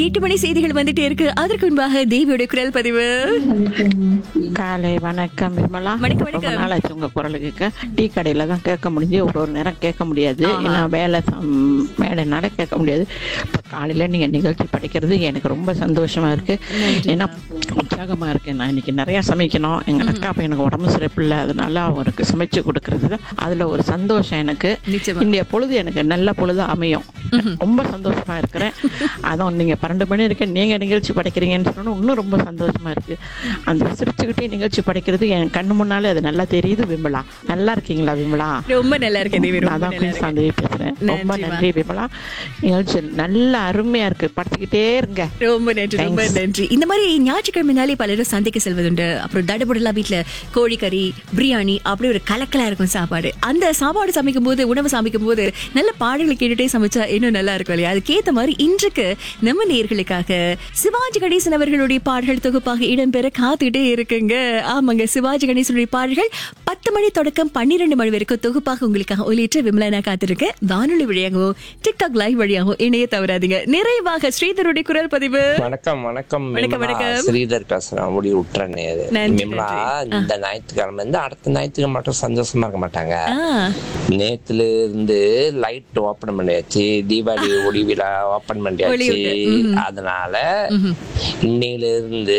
எட்டு மணி செய்திகள் வந்துட்டே இருக்கு அதற்கு முன்பாக தேவியோட குரல் பதிவு காலை வணக்கம் விமலா வணக்கம், ரொம்ப வணக்கம். நாளாச்சு உங்க குரல் கேட்க டீ கடையில தான் கேட்க முடிஞ்சு ஒரு ஒரு நேரம் கேட்க முடியாது ஏன்னா வேலை சம்- வேலைனால கேட்க முடியாது இப்ப காலையில நீங்க நிகழ்ச்சி படிக்கிறது எனக்கு ரொம்ப சந்தோஷமா இருக்கு ஏன்னா உற்சாகமா இருக்கு நான் இன்னைக்கு நிறைய சமைக்கணும் எங்க அக்கா பையனுக்கு உடம்பு சிறப்பில்லை அதனால அவருக்கு சமைச்சு கொடுக்கறது தான் அதுல ஒரு சந்தோஷம் எனக்கு நிச்சயமா. இந்திய பொழுது எனக்கு நல்ல பொழுது அமையும் ரொம்ப சந்தோஷமா இருக்கிறேன் அதுவும் நீங்க பன்னெண்டு மணி இருக்க நீங்க நிகழ்ச்சி படைக்கிறீங்கன்னு சொன்னா இன்னும் ரொம்ப சந்தோஷமா இருக்கு அந்த சிரிச்சுக்கிட்டே நிகழ்ச்சி படைக்கிறது என் கண்ணு முன்னாலே அது நல்லா தெரியுது விமலா நல்லா இருக்கீங்களா விமலா ரொம்ப நல்லா இருக்கேன் தேவி ரொம்ப நான் தான் நல்லா குயின் இருக்கேன். சாந்தவி பேசுறேன் ரொம்ப நன்றிம்மா. நன்றி விமலா நிகழ்ச்சி நல்ல அருமையா இருக்கு படுத்துக்கிட்டே இருங்க ரொம்ப நன்றி ரொம்ப Thanks. நன்றி இந்த மாதிரி ஞாயிற்றுக்கிழமைனாலே பலரும் சந்தைக்கு செல்வதுண்டு அப்புறம் தடபுடலா வீட்ல கோழிக்கறி பிரியாணி அப்படி ஒரு கலக்கலா இருக்கும் சாப்பாடு அந்த சாப்பாடு சமைக்கும் போது உணவு சமைக்கும் போது நல்ல பாடல்களை கேட்டுட்டே சமைச்சா இன்னும் நல்லா இருக்கும் இல்லையா அதுக்கேத்த மாதிரி இன்றைக்கு நம்ம நேர்களுக்காக சிவாஜி கணேசன் அவர்களுடைய பாடல்கள் தொகுப்பாக இடம்பெற காத்துக்கிட்டே இருக்குங்க ஆமாங்க சிவாஜி கணேசனுடைய பாடல்கள் பத்து மணி தொடக்கம் பன்னிரண்டு மணி வரைக்கும் தொகுப்பாக உங்களுக்காக ஒலிட்டு விமலா நான் காத்திருக்கேன் வானொலி வழியாகவும் டிக்டாக் லைவ் வழியாகவும் இணைய தவறாதீங்க நிறைவாக ஸ்ரீதருடைய குரல் பதிவு வணக்கம் வணக்கம் வணக்கம், விமலா. வணக்கம். ஸ்ரீதர் பேசுறேன் முடி விட்டுறேன் நன்றி, விமலா நன்றி. இந்த ஞாயிற்றுக்கிழமை இருந்து அடுத்த ஞாயிற்றுக்கிழமை மட்டும் சந்தோஷமா இருக்க மாட்டாங்க ஆ, நேத்துல இருந்து லைட் ஓபன் பண்ணியாச்சு தீபாவளி ஒளி விழா ஓபன் பண்ணியாச்சு ஒளிவிட்டு, ம்ஹும். அதனால இன்னையில இருந்து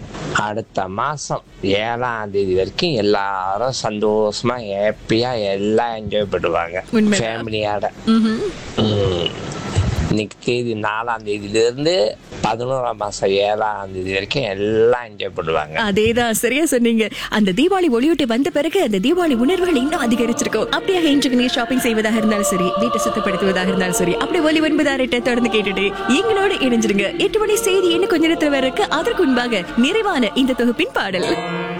அடுத்த மாசம் ஏழாம் தேதி வரைக்கும் எல்லாரும் சந்தோஷமா ஹாப்பியா எல்லாம் என்ஜாய் பண்ணுவாங்க உண்மைதான். ஃபேமிலியோட ம்ஹும். ம். இன்னைக்கு தேதி நாலாம் தேதியில இருந்து பதினோராம் மாசம் ஏழாம் தேதி வரைக்கும் எல்லாம் என்ஜாய் பண்ணுவாங்க அதேதான் சரியா சொன்னீங்க அந்த தீபாவளி ஒளியூட்டி வந்த பிறகு அந்த தீபாவளி உணர்வுகள் இன்னும் அதிகரிச்சிருக்கும் அப்படியாக இன்றைக்கு நீ ஷாப்பிங் செய்வதாக இருந்தாலும் சரி வீட்டை சுத்தப்படுத்துவதாக இருந்தாலும் சரி அப்படி ஒலி ஒன்பதாறு எட்டை தொடர்ந்து கேட்டுட்டு எங்களோட இணைஞ்சிருங்க எட்டு மணி செய்தி என்ன கொஞ்ச நேரத்துல வர இருக்கு அதற்கு முன்பாக நிறைவான இந்த தொகுப்பின் பாடல்